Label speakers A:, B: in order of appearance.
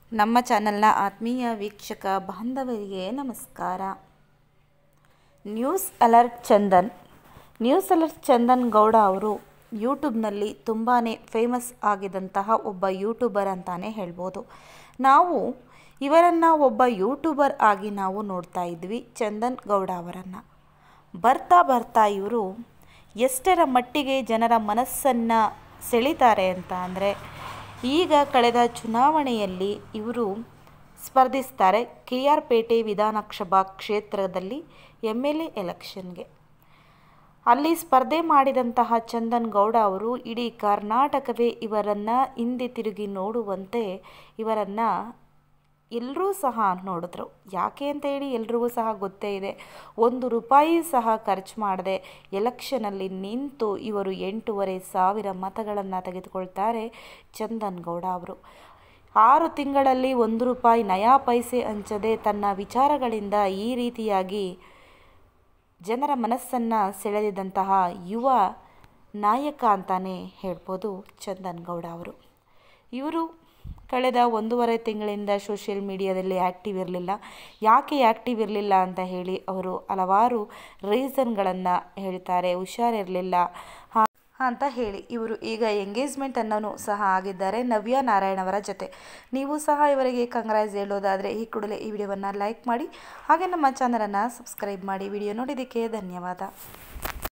A: ನಮ್ಮ ಚಾನಲ್ನ ಆತ್ಮೀಯ ವೀಕ್ಷಕ ಬಾಂಧವರಿಗೆ ನಮಸ್ಕಾರ news alert Chandan news alert Chandan Gowda ಅವರು ಯೂಟ್ಯೂಬ್ನಲ್ಲಿ ತುಂಬಾ ಫೇಮಸ್ ಆಗಿದಂತಹ ಒಬ್ಬ ಯೂಟ್ಯೂಬರ್ ಅಂತಾನೆ ಹೇಳ್ಬೋದು ನಾವು ಇವರನ್ನು ಒಬ್ಬ ಯೂಟ್ಯೂಬರ್ ಆಗಿ ನಾವು ನೋಡ್ತಾ ಇದ್ವಿ ಚಂದನ್ ಗೌಡ ಅವರನ್ನು ಬರ್ತಾ ಬರ್ತಾ ಇವರು ಎಷ್ಟರ ಮಟ್ಟಿಗೆ ಜನರ ಮನಸ್ಸನ್ನು ಸೆಳೀತಾರೆ ಅಂತ ಅಂದರೆ ಈಗ ಕಳೆದ ಚುನಾವಣೆಯಲ್ಲಿ ಇವರು ಸ್ಪರ್ಧಿಸ್ತಾರೆ ಕೆ ಆರ್ ಪೇಟೆ ವಿಧಾನಸಭಾ ಕ್ಷೇತ್ರದಲ್ಲಿ ಎಮ್ ಎಲ್ ಎ ಎಲೆಕ್ಷನ್ಗೆ ಅಲ್ಲಿ ಸ್ಪರ್ಧೆ ಮಾಡಿದಂತಹ ಚಂದನ್ ಗೌಡ ಅವರು ಇಡೀ ಕರ್ನಾಟಕವೇ ಇವರನ್ನು ಹಿಂದೆ ತಿರುಗಿ ನೋಡುವಂತೆ ಇವರನ್ನು ಎಲ್ಲರೂ ಸಹ ನೋಡಿದ್ರು ಯಾಕೆ ಅಂತ ಹೇಳಿ ಎಲ್ರಿಗೂ ಸಹ ಗೊತ್ತೇ ಇದೆ ಒಂದು ರೂಪಾಯಿ ಸಹ ಖರ್ಚು ಮಾಡದೆ ಎಲೆಕ್ಷನಲ್ಲಿ ನಿಂತು ಇವರು ಎಂಟೂವರೆ ಸಾವಿರ ಮತಗಳನ್ನು ತೆಗೆದುಕೊಳ್ತಾರೆ ಚಂದನ್ ಗೌಡ ಅವರು ಆರು ತಿಂಗಳಲ್ಲಿ ಒಂದು ರೂಪಾಯಿ ನಯಾ ಪೈಸೆ ಹಂಚದೆ ತನ್ನ ವಿಚಾರಗಳಿಂದ ಈ ರೀತಿಯಾಗಿ ಜನರ ಮನಸ್ಸನ್ನು ಸೆಳೆದಿದ್ದಂತಹ ಯುವ ನಾಯಕ ಅಂತಾನೆ ಹೇಳ್ಬೋದು ಚಂದನ್ ಗೌಡ ಅವರು ಇವರು ಕಳೆದ ಒಂದೂವರೆ ತಿಂಗಳಿಂದ ಸೋಷಿಯಲ್ ಮೀಡಿಯಾದಲ್ಲಿ ಆ್ಯಕ್ಟಿವ್ ಇರಲಿಲ್ಲ ಯಾಕೆ ಆ್ಯಕ್ಟಿವ್ ಇರಲಿಲ್ಲ ಅಂತ ಹೇಳಿ ಅವರು ಹಲವಾರು ರೀಸನ್ಗಳನ್ನು ಹೇಳ್ತಾರೆ ಹುಷಾರಿರಲಿಲ್ಲ ಅಂತ ಹೇಳಿ ಇವರು ಈಗ ಎಂಗೇಜ್ಮೆಂಟ್ ಅನ್ನೋನು ಸಹ ಆಗಿದ್ದಾರೆ ನವ್ಯ ನಾರಾಯಣ್ ಅವರ ಜೊತೆ ನೀವು ಸಹ ಇವರಿಗೆ ಕಂಗ್ರಾಸ್ ಹೇಳೋದಾದರೆ ಈ ಕೂಡಲೇ ಈ ವಿಡಿಯೋವನ್ನು ಲೈಕ್ ಮಾಡಿ ಹಾಗೆ ನಮ್ಮ ಚಾನಲನ್ನು ಸಬ್ಸ್ಕ್ರೈಬ್ ಮಾಡಿ ವಿಡಿಯೋ ನೋಡಿದ್ದಕ್ಕೆ ಧನ್ಯವಾದ